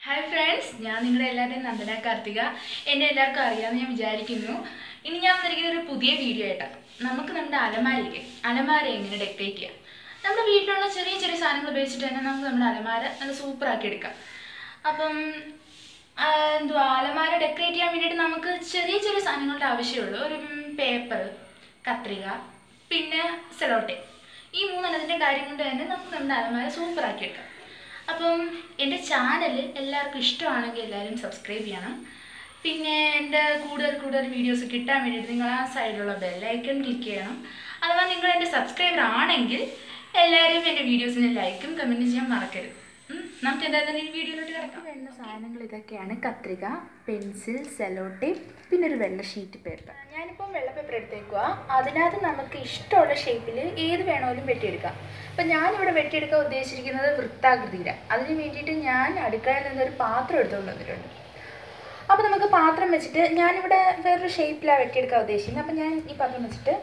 hi friends ഞാൻ നിങ്ങളുടെ എല്ലാവരുടെയും നന്ദന കാർത്തിക എന്നെ എല്ലാവർക്കും അറിയാമെന്ന് ഞാൻ വിചാരിക്കുന്നു ഇനി ഞാൻ വന്നിരിക്കുന്ന ഒരു പുതിയ വീഡിയോ ആയിട്ടാണ് നമുക്ക് നമ്മുടെ അലമാരയില്ലേ അലമാര എങ്ങനെ ഡെക്കറേറ്റ് ചെയ്യാം നമ്മുടെ വീട്ടിലുള്ള ചെറിയ ചെറിയ സാധനങ്ങൾ ഉപയോഗിച്ചിട്ട് തന്നെ നമുക്ക് നമ്മുടെ അലമാര നല്ല സൂപ്പറാക്കി എടുക്കാം അപ്പം ആ, എന്തുവാ അലമാര ഡെക്കറേറ്റ് ചെയ്യാൻ വേണ്ടിയിട്ട് നമുക്ക് ചെറിയ ചെറിയ സാധനങ്ങളുടെ ആവശ്യമുള്ളൂ ഒരു പേപ്പർ കത്രിക പിന്നെ സെലോട്ടെ ഈ മൂന്നെണ്ണത്തിൻ്റെ കാര്യം കൊണ്ട് തന്നെ നമുക്ക് നമ്മുടെ അലമാര സൂപ്പറാക്കി എടുക്കാം അപ്പം എൻ്റെ ചാനൽ എല്ലാവർക്കും ഇഷ്ടമാണെങ്കിൽ എല്ലാവരും സബ്സ്ക്രൈബ് ചെയ്യണം പിന്നെ എൻ്റെ കൂടുതൽ കൂടുതൽ വീഡിയോസ് കിട്ടാൻ വേണ്ടിയിട്ട് നിങ്ങൾ ആ സൈഡിലുള്ള ബെല്ലൈക്കൺ ക്ലിക്ക് ചെയ്യണം അഥവാ നിങ്ങൾ എൻ്റെ സബ്സ്ക്രൈബർ ആണെങ്കിൽ എല്ലാവരും എൻ്റെ വീഡിയോസിന് ലൈക്കും കമൻറ്റും ചെയ്യാൻ മറക്കരുത് ഉം, നമുക്ക് എന്തായാലും ഈ വീഡിയോയിലോട്ട് കിടക്കാം വേണ്ട സാധനങ്ങൾ ഇതൊക്കെയാണ് കത്രിക പെൻസിൽ സെലോ ടേപ്പ് പിന്നെ ഒരു വെള്ള ഷീറ്റ് പേപ്പർ ഞാനിപ്പം വെള്ള പേപ്പർ എടുത്തേക്കുക അതിനകത്ത് നമുക്ക് ഇഷ്ടമുള്ള ഷേപ്പിൽ ഏത് വേണമെങ്കിലും വെട്ടിയെടുക്കാം അപ്പം ഞാനിവിടെ വെട്ടിയെടുക്കാൻ ഉദ്ദേശിച്ചിരിക്കുന്നത് വൃത്താകൃതിയിലാണ് അതിന് വേണ്ടിയിട്ട് ഞാൻ അടുക്കളയിൽ നിന്നൊരു പാത്രം എടുത്തുകൊണ്ട് വന്നിട്ടുണ്ട് അപ്പോൾ നമുക്ക് പാത്രം വെച്ചിട്ട് ഞാനിവിടെ വേറൊരു ഷേപ്പിലാണ് വെട്ടിയെടുക്കാൻ ഉദ്ദേശിക്കുന്നത് അപ്പം ഞാൻ ഈ പാത്രം വെച്ചിട്ട്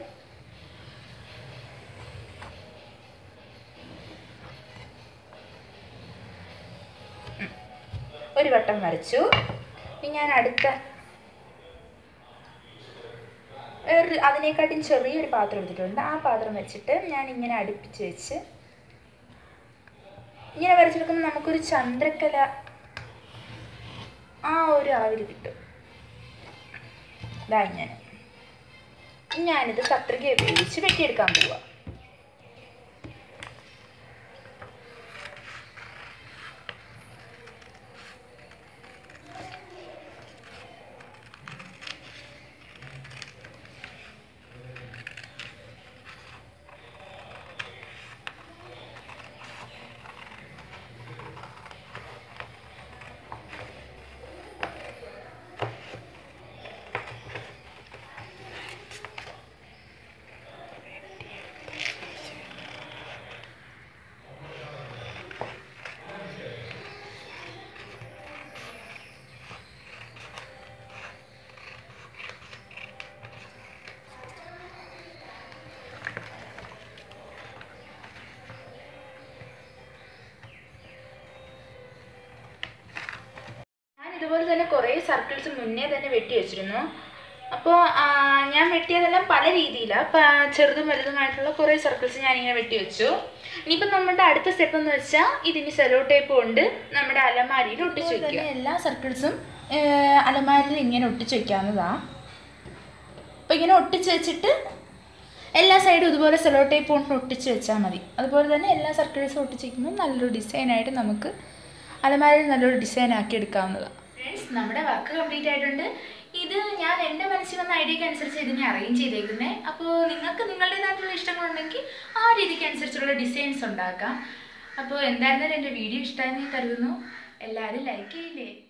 ഒരു വട്ടം വരച്ചു ഇനി ഞാൻ അടുത്ത ഒരു അതിനെക്കാട്ടും ചെറിയൊരു പാത്രം എടുത്തിട്ടുണ്ട് ആ പാത്രം വെച്ചിട്ട് ഞാൻ ഇങ്ങനെ അടുപ്പിച്ച് വെച്ച് ഇങ്ങനെ വരച്ചെടുക്കുമ്പോൾ നമുക്കൊരു ചന്ദ്രക്കല ആ ഒരു ആവിൽ കിട്ടും ഇതാ ഇങ്ങനെ ഞാനിത് കത്രിക ഉപയോഗിച്ച് വെട്ടിയെടുക്കാൻ പോവാ ഞാൻ ഇതുപോലെ തന്നെ കുറേ സർക്കിൾസ് മുന്നേ തന്നെ വെട്ടി വെച്ചിരുന്നു അപ്പോൾ ഞാൻ വെട്ടിയതെല്ലാം പല രീതിയിലാണ് ചെറുതും വലുതുമായിട്ടുള്ള കുറേ സർക്കിൾസ് ഞാനിങ്ങനെ വെട്ടി വെച്ചു ഇനിയിപ്പോൾ നമ്മുടെ അടുത്ത സ്റ്റെപ്പ് എന്ന് വെച്ചാൽ ഇതിന് സെലോ ടേപ്പ് കൊണ്ട് നമ്മുടെ അലമാരിയിൽ ഒട്ടിച്ച് വെക്കുക എല്ലാ സർക്കിൾസും അലമാരിയിൽ ഇങ്ങനെ ഒട്ടിച്ച് വെക്കാവുന്നതാണ് അപ്പോൾ ഇങ്ങനെ ഒട്ടിച്ച് വെച്ചിട്ട് എല്ലാ സൈഡും ഇതുപോലെ സെലോ ടേപ്പ് കൊണ്ട് ഒട്ടിച്ച് വെച്ചാൽ മതി അതുപോലെ തന്നെ എല്ലാ സർക്കിൾസും ഒട്ടിച്ച് വയ്ക്കുമ്പോൾ നല്ലൊരു ഡിസൈനായിട്ട് നമുക്ക് അലമാരയിൽ നല്ലൊരു ഡിസൈൻ ആക്കി എടുക്കാവുന്നതാണ് ഫ്രണ്ട്സ് നമ്മുടെ വർക്ക് കംപ്ലീറ്റ് ആയിട്ടുണ്ട് ഇത് ഞാൻ എൻ്റെ മനസ്സിൽ വന്ന ഐഡിയക്ക് അനുസരിച്ച് ഇതിനെ അറേഞ്ച് ചെയ്തേക്കുന്നത് അപ്പോൾ നിങ്ങൾക്ക് നിങ്ങളുടേതായിട്ടുള്ള ഇഷ്ടങ്ങളുണ്ടെങ്കിൽ ആ രീതിക്ക് അനുസരിച്ചുള്ള ഡിസൈൻസ് ഉണ്ടാക്കാം അപ്പോൾ എന്തായിരുന്നാലും എൻ്റെ വീഡിയോ ഇഷ്ടമായി കരുതുന്നു എല്ലാവരും ലൈക്ക് ചെയ്യില്ലേ